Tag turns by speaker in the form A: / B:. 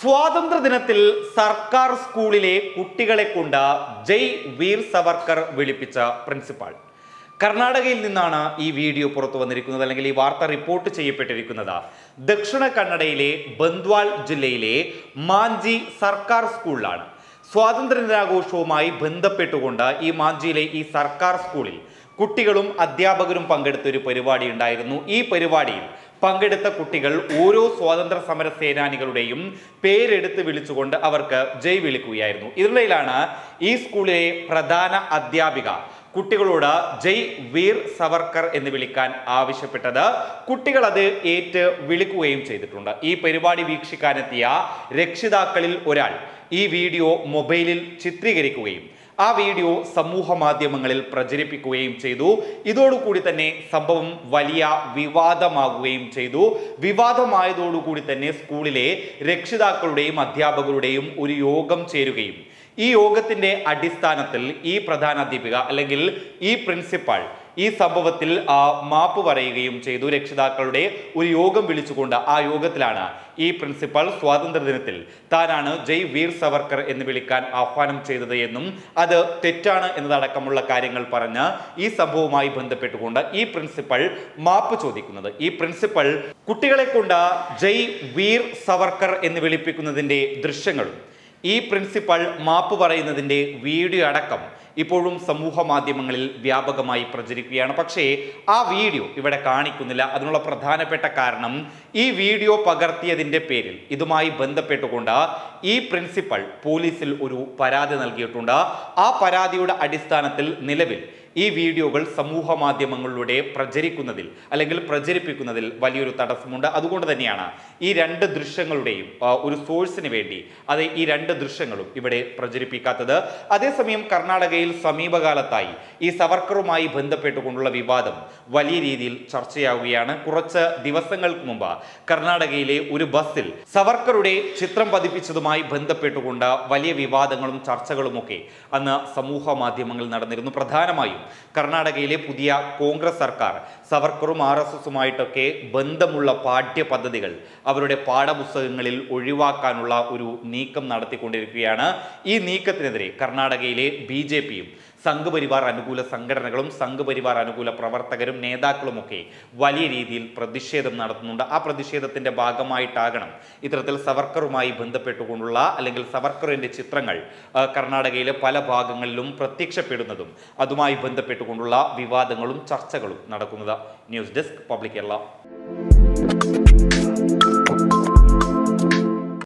A: സ്വാതന്ത്ര്യ ദിനത്തിൽ സർക്കാർ സ്കൂളിലെ കുട്ടികളെ കൊണ്ട് ജയ് വീർ സവർക്കർ വിളിപ്പിച്ച പ്രിൻസിപ്പാൾ കർണാടകയിൽ നിന്നാണ് ഈ വീഡിയോ പുറത്തു വന്നിരിക്കുന്നത് അല്ലെങ്കിൽ ഈ വാർത്ത റിപ്പോർട്ട് ചെയ്യപ്പെട്ടിരിക്കുന്നത് ദക്ഷിണ കന്നഡയിലെ ബന്ദ്വാൾ ജില്ലയിലെ മാഞ്ചി സർക്കാർ സ്കൂളിലാണ് സ്വാതന്ത്ര്യ ദിനാഘോഷവുമായി ബന്ധപ്പെട്ടുകൊണ്ട് ഈ മാഞ്ചിയിലെ ഈ സർക്കാർ സ്കൂളിൽ കുട്ടികളും അധ്യാപകരും പങ്കെടുത്ത ഒരു പരിപാടി ഉണ്ടായിരുന്നു ഈ പരിപാടിയിൽ പങ്കെടുത്ത കുട്ടികൾ ഓരോ സ്വാതന്ത്ര്യ സമര സേനാനികളുടെയും പേരെടുത്ത് വിളിച്ചുകൊണ്ട് അവർക്ക് ജയ് വിളിക്കുകയായിരുന്നു ഇതിനിടയിലാണ് ഈ സ്കൂളിലെ പ്രധാന അധ്യാപിക കുട്ടികളോട് ജയ് വീർ സവർക്കർ എന്ന് വിളിക്കാൻ ആവശ്യപ്പെട്ടത് കുട്ടികൾ അത് ഏറ്റ് വിളിക്കുകയും ചെയ്തിട്ടുണ്ട് ഈ പരിപാടി വീക്ഷിക്കാനെത്തിയ രക്ഷിതാക്കളിൽ ഒരാൾ ഈ വീഡിയോ മൊബൈലിൽ ചിത്രീകരിക്കുകയും ആ വീഡിയോ സമൂഹ മാധ്യമങ്ങളിൽ പ്രചരിപ്പിക്കുകയും ചെയ്തു ഇതോടുകൂടി തന്നെ സംഭവം വലിയ വിവാദമാകുകയും ചെയ്തു വിവാദമായതോടുകൂടി തന്നെ സ്കൂളിലെ രക്ഷിതാക്കളുടെയും അധ്യാപകരുടെയും ഒരു യോഗം ചേരുകയും ഈ യോഗത്തിന്റെ അടിസ്ഥാനത്തിൽ ഈ പ്രധാന അധ്യാപിക അല്ലെങ്കിൽ ഈ പ്രിൻസിപ്പാൾ ഈ സംഭവത്തിൽ ആ, മാപ്പ് പറയുകയും ചെയ്തു രക്ഷിതാക്കളുടെ ഒരു യോഗം വിളിച്ചുകൊണ്ട് ആ യോഗത്തിലാണ് ഈ പ്രിൻസിപ്പൽ സ്വാതന്ത്ര്യ ദിനത്തിൽ താനാണ് ജയ് വീർ സവർക്കർ എന്ന് വിളിക്കാൻ ആഹ്വാനം ചെയ്തത് എന്നും അത് തെറ്റാണ് എന്നതടക്കമുള്ള കാര്യങ്ങൾ പറഞ്ഞ് ഈ സംഭവവുമായി ബന്ധപ്പെട്ടുകൊണ്ട് ഈ പ്രിൻസിപ്പൽ മാപ്പ് ചോദിക്കുന്നത് ഈ പ്രിൻസിപ്പൽ കുട്ടികളെ കൊണ്ട് ജയ് വീർ സവർക്കർ എന്ന് വിളിപ്പിക്കുന്നതിന്റെ ദൃശ്യങ്ങളും ഈ പ്രിൻസിപ്പൽ മാപ്പ് പറയുന്നതിന്റെ വീഡിയോ അടക്കം ഇപ്പോഴും സമൂഹ മാധ്യമങ്ങളിൽ വ്യാപകമായി പ്രചരിക്കുകയാണ് പക്ഷേ ആ വീഡിയോ ഇവിടെ കാണിക്കുന്നില്ല അതിനുള്ള പ്രധാനപ്പെട്ട കാരണം ഈ വീഡിയോ പകർത്തിയതിന്റെ പേരിൽ ഇതുമായി ബന്ധപ്പെട്ടുകൊണ്ട് ഈ പ്രിൻസിപ്പൽ പോലീസിൽ ഒരു പരാതി നൽകിയിട്ടുണ്ട് ആ പരാതിയുടെ അടിസ്ഥാനത്തിൽ നിലവിൽ ഈ വീഡിയോകൾ സമൂഹ മാധ്യമങ്ങളിലൂടെ പ്രചരിക്കുന്നതിൽ അല്ലെങ്കിൽ പ്രചരിപ്പിക്കുന്നതിൽ വലിയൊരു തടസ്സമുണ്ട് അതുകൊണ്ട് തന്നെയാണ് ഈ രണ്ട് ദൃശ്യങ്ങളുടെയും ആ, ഒരു സോഴ്സിന് വേണ്ടി അത് ഈ രണ്ട് ദൃശ്യങ്ങളും ഇവിടെ പ്രചരിപ്പിക്കാത്തത് അതേസമയം കർണാടകയിൽ സമീപകാലത്തായി ഈ സവർക്കറുമായി ബന്ധപ്പെട്ടുകൊണ്ടുള്ള വിവാദം വലിയ രീതിയിൽ ചർച്ചയാവുകയാണ് കുറച്ച് ദിവസങ്ങൾക്ക് മുമ്പ് കർണാടകയിലെ ഒരു ബസ്സിൽ സവർക്കറുടെ ചിത്രം പതിപ്പിച്ചതുമായി ബന്ധപ്പെട്ടുകൊണ്ട് വലിയ വിവാദങ്ങളും ചർച്ചകളുമൊക്കെ അന്ന് സമൂഹ മാധ്യമങ്ങളിൽ നടന്നിരുന്നു പ്രധാനമായും കർണാടകയിലെ പുതിയ കോൺഗ്രസ് സർക്കാർ സവർക്കറും ആർ എസ് എസുമായിട്ടൊക്കെ ബന്ധമുള്ള പാഠ്യ പദ്ധതികൾ അവരുടെ പാഠപുസ്തകങ്ങളിൽ ഒഴിവാക്കാനുള്ള ഒരു നീക്കം നടത്തിക്കൊണ്ടിരിക്കുകയാണ് ഈ നീക്കത്തിനെതിരെ കർണാടകയിലെ ബി ജെ പിയും സംഘപരിവാർ അനുകൂല സംഘടനകളും സംഘപരിവാർ അനുകൂല പ്രവർത്തകരും നേതാക്കളുമൊക്കെ വലിയ രീതിയിൽ പ്രതിഷേധം നടത്തുന്നുണ്ട് ആ പ്രതിഷേധത്തിന്റെ ഭാഗമായിട്ടാകണം ഇത്തരത്തിൽ സവർക്കറുമായി ബന്ധപ്പെട്ടുകൊണ്ടുള്ള അല്ലെങ്കിൽ സവർക്കറിന്റെ ചിത്രങ്ങൾ ആ, കർണാടകയിലെ പല ഭാഗങ്ങളിലും പ്രത്യക്ഷപ്പെടുന്നതും അതുമായി ബന്ധപ്പെട്ടുകൊണ്ടുള്ള വിവാദങ്ങളും ചർച്ചകളും നടക്കുന്നത് ന്യൂസ് ഡെസ്ക് പബ്ലിക് കേരള